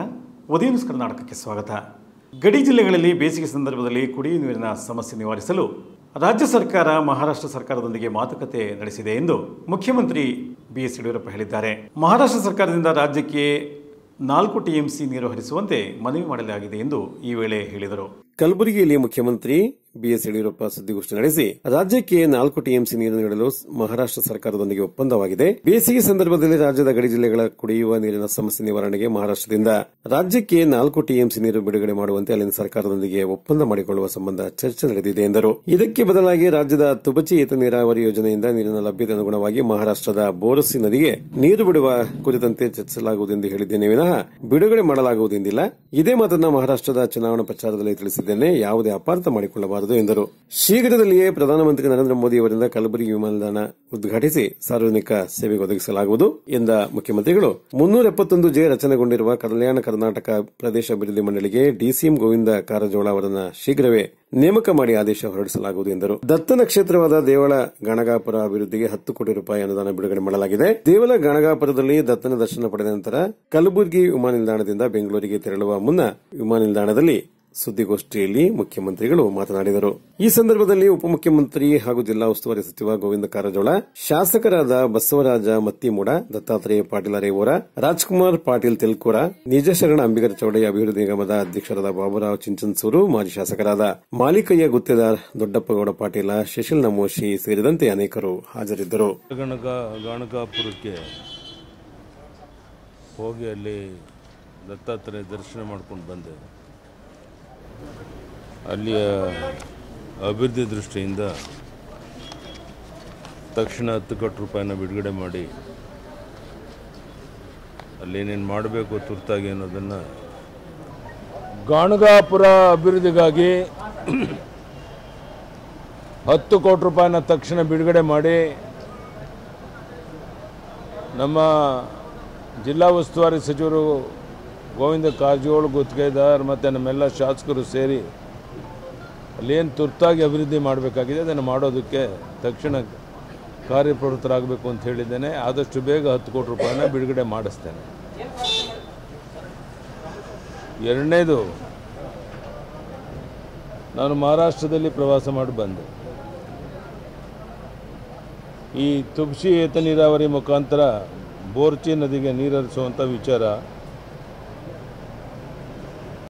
ಉದಯ news ಕರ್ನಾಟಕಕ್ಕೆ ಸ್ವಾಗತ ಗಡಿ ಜಿಲ್ಲೆಗಳಲ್ಲಿ ಬೇಸಿಗೆ ಸಂದರ್ಭದಲ್ಲಿ ಕುಡಿಯುವ ನೀರಿನ ಸಮಸ್ಯೆ ನಿವಾರಿಸಲು ರಾಜ್ಯ ಸರ್ಕಾರ ಮಹಾರಾಷ್ಟ್ರ ಸರ್ಕಾರದೊಂದಿಗೆ ಮಾತುಕತೆ ನಡೆಸಿದೆ ಎಂದು ಮುಖ್ಯಮಂತ್ರಿ ಬಿ ಎಸ್ ಯಡಿಯೂರಪ್ಪ ಹೇಳಿದ್ದಾರೆ ಮಹಾರಾಷ್ಟ್ರ ಸರ್ಕಾರದಿಂದ ರಾಜ್ಯಕ್ಕೆ ನಾಲ್ಕು ಟಿಎಂಸಿ ನೀರು ಹರಿಸುವಂತೆ ಮನವಿ ಮಾಡಲಾಗಿದೆ ಎಂದು ಈ ವೇಳೆ ಹೇಳಿದರು ಕಲಬುರಗಿಯಲ್ಲಿ ಮುಖ್ಯಮಂತ್ರಿ ಬಿಎಸ್ ಯಡಿಯೂರಪ್ಪ ಸುದ್ದಿಗೋಷ್ಠಿ ನಡೆಸಿ ರಾಜ್ಯಕ್ಕೆ ನಾಲ್ಕು ಟಿಎಂಸಿ ನೀರು ನೀಡಲು ಮಹಾರಾಷ್ಟ್ರ ಸರ್ಕಾರದೊಂದಿಗೆ ಒಪ್ಪಂದವಾಗಿದೆ ಬೇಸಿಗೆ ಸಂದರ್ಭದಲ್ಲಿ ರಾಜ್ಯದ ಗಡಿ ಜಿಲ್ಲೆಗಳ ಕುಡಿಯುವ ನೀರಿನ ಸಮಸ್ಯೆ ನಿವಾರಣೆಗೆ ಮಹಾರಾಷ್ಟ್ರದಿಂದ ರಾಜ್ಯಕ್ಕೆ ನಾಲ್ಕು ಟಿಎಂಸಿ ನೀರು ಬಿಡುಗಡೆ ಮಾಡುವಂತೆ ಅಲ್ಲಿನ ಸರ್ಕಾರದೊಂದಿಗೆ ಒಪ್ಪಂದ ಮಾಡಿಕೊಳ್ಳುವ ಸಂಬಂಧ ಚರ್ಚೆ ನಡೆದಿದೆ ಎಂದರು ಇದಕ್ಕೆ ಬದಲಾಗಿ ರಾಜ್ಯದ ತುಬಚಿ ಏತ ನೀರಾವರಿ ಯೋಜನೆಯಿಂದ ನೀರಿನ ಲಭ್ಯತೆ ಅನುಗುಣವಾಗಿ ಮಹಾರಾಷ್ಟ್ರದ ಬೋರಸಿ ನದಿಗೆ ನೀರು ಬಿಡುವ ಕುರಿತಂತೆ ಚರ್ಚಿಸಲಾಗುವುದೆಂದು ಹೇಳಿದ್ದೇನೆ ವಿನಃ ಬಿಡುಗಡೆ ಮಾಡಲಾಗುವುದೆಂದಿಲ್ಲ ಇದೇ ಮಾತನ್ನ ಮಹಾರಾಷ್ಟ್ರದ ಚುನಾವಣಾ ಪ್ರಚಾರದಲ್ಲಿ ತಿಳಿಸಿದ್ದೇನೆ ಯಾವುದೇ ಅಪಾರ್ಥ ಮಾಡಿಕೊಳ್ಳಬಾರದು ಎಂದರು ಶೀಘ್ರದಲ್ಲಿಯೇ ಪ್ರಧಾನಮಂತ್ರಿ ನರೇಂದ್ರ ಮೋದಿ ಅವರಿಂದ ಕಲಬುರಗಿ ವಿಮಾನ ನಿಲ್ದಾಣ ಉದ್ಘಾಟಿಸಿ ಸಾರ್ವಜನಿಕ ಸೇವೆಗೆ ಒದಗಿಸಲಾಗುವುದು ಎಂದ ಮುಖ್ಯಮಂತ್ರಿಗಳು ಮುನ್ನೂರ ಎಪ್ಪತ್ತೊಂದು ಜೆ ರಚನೆಗೊಂಡಿರುವ ಕಲ್ಯಾಣ ಕರ್ನಾಟಕ ಪ್ರದೇಶ ಅಭಿವೃದ್ಧಿ ಮಂಡಳಿಗೆ ಡಿಸಿಎಂ ಗೋವಿಂದ ಕಾರಜೋಳ ಅವರನ್ನ ಶೀಘ್ರವೇ ನೇಮಕ ಮಾಡಿ ಆದೇಶ ಹೊರಡಿಸಲಾಗುವುದು ಎಂದರು ದತ್ತನ ಕ್ಷೇತ್ರವಾದ ದೇವಳ ಗಣಗಾಪುರ ಅಭಿವೃದ್ಧಿಗೆ ಹತ್ತು ಕೋಟಿ ರೂಪಾಯಿ ಅನುದಾನ ಬಿಡುಗಡೆ ಮಾಡಲಾಗಿದೆ ದೇವಳ ಗಣಗಾಪುರದಲ್ಲಿ ದತ್ತನ ದರ್ಶನ ಪಡೆದ ನಂತರ ಕಲಬುರಗಿ ವಿಮಾನ ನಿಲ್ದಾಣದಿಂದ ಬೆಂಗಳೂರಿಗೆ ತೆರಳುವ ಮುನ್ನ ವಿಮಾನ ನಿಲ್ದಾಣದಲ್ಲಿ ಸುದ್ದಿಗೋಷ್ಠಿಯಲ್ಲಿ ಮುಖ್ಯಮಂತ್ರಿಗಳು ಮಾತನಾಡಿದರು ಈ ಸಂದರ್ಭದಲ್ಲಿ ಉಪಮುಖ್ಯಮಂತ್ರಿ ಹಾಗೂ ಜಿಲ್ಲಾ ಉಸ್ತುವಾರಿ ಸಚಿವ ಗೋವಿಂದ ಕಾರಜೋಳ ಶಾಸಕರಾದ ಬಸವರಾಜ ಮತ್ತಿಮೂಡ ದತ್ತಾತ್ರೇಯ ಪಾಟೀಲ ರೇವೂರ ರಾಜ್ಕುಮಾರ್ ಪಾಟೀಲ್ ತೆಲ್ಕೂರ ನಿಜಶರಣ ಅಂಬಿಗರ ಚೌಡಯ್ಯ ಅಭಿವೃದ್ಧಿ ನಿಗಮದ ಅಧ್ಯಕ್ಷರಾದ ಬಾಬುರಾವ್ ಚಿಂಚನ್ಸೂರು ಮಾಜಿ ಶಾಸಕರಾದ ಮಾಲಿಕಯ್ಯ ಗುತ್ತೇದಾರ್ ದೊಡ್ಡಪ್ಪಗೌಡ ಪಾಟೀಲ ಶಶಿಲ್ ನಮೋಶಿ ಸೇರಿದಂತೆ ಅನೇಕರು ಹಾಜರಿದ್ದರು ಗಣಕ ಗಾಣಕಾಪುರಕ್ಕೆ ಹೋಗಿ ಅಲ್ಲಿ ದತ್ತಾತ್ರೇಯ ದರ್ಶನ ಮಾಡ್ಕೊಂಡು ಬಂದೆ ಅಲ್ಲಿಯ ಅಭಿವೃದ್ಧಿ ದೃಷ್ಟಿಯಿಂದ ತಕ್ಷಣ ಹತ್ತು ಕೋಟಿ ರೂಪಾಯಿನ ಬಿಡುಗಡೆ ಮಾಡಿ ಅಲ್ಲೇನೇನು ಮಾಡಬೇಕು ತುರ್ತಾಗಿ ಅನ್ನೋದನ್ನು ಗಾಣಗಾಪುರ ಅಭಿವೃದ್ಧಿಗಾಗಿ ಹತ್ತು ಕೋಟಿ ರೂಪಾಯಿನ ತಕ್ಷಣ ಬಿಡುಗಡೆ ಮಾಡಿ ನಮ್ಮ ಜಿಲ್ಲಾ ಉಸ್ತುವಾರಿ ಸಚಿವರು ಗೋವಿಂದ ಕಾರಜೋಳ ಗುತ್ತಿಗೆದಾರ್ ಮತ್ತು ನಮ್ಮೆಲ್ಲ ಶಾಸಕರು ಸೇರಿ ಅಲ್ಲೇನು ತುರ್ತಾಗಿ ಅಭಿವೃದ್ಧಿ ಮಾಡಬೇಕಾಗಿದೆ ಅದನ್ನು ಮಾಡೋದಕ್ಕೆ ತಕ್ಷಣ ಕಾರ್ಯಪ್ರವೃತ್ತರಾಗಬೇಕು ಅಂತ ಹೇಳಿದ್ದೇನೆ ಆದಷ್ಟು ಬೇಗ ಹತ್ತು ಕೋಟಿ ರೂಪಾಯಿನ ಬಿಡುಗಡೆ ಮಾಡಿಸ್ತೇನೆ ಎರಡನೇದು ನಾನು ಮಹಾರಾಷ್ಟ್ರದಲ್ಲಿ ಪ್ರವಾಸ ಮಾಡಿ ಬಂದೆ ಈ ತುಬಸಿ ಏತ ನೀರಾವರಿ ಮುಖಾಂತರ ಬೋರ್ಚಿ ನದಿಗೆ ನೀರು ಹರಿಸುವಂಥ ವಿಚಾರ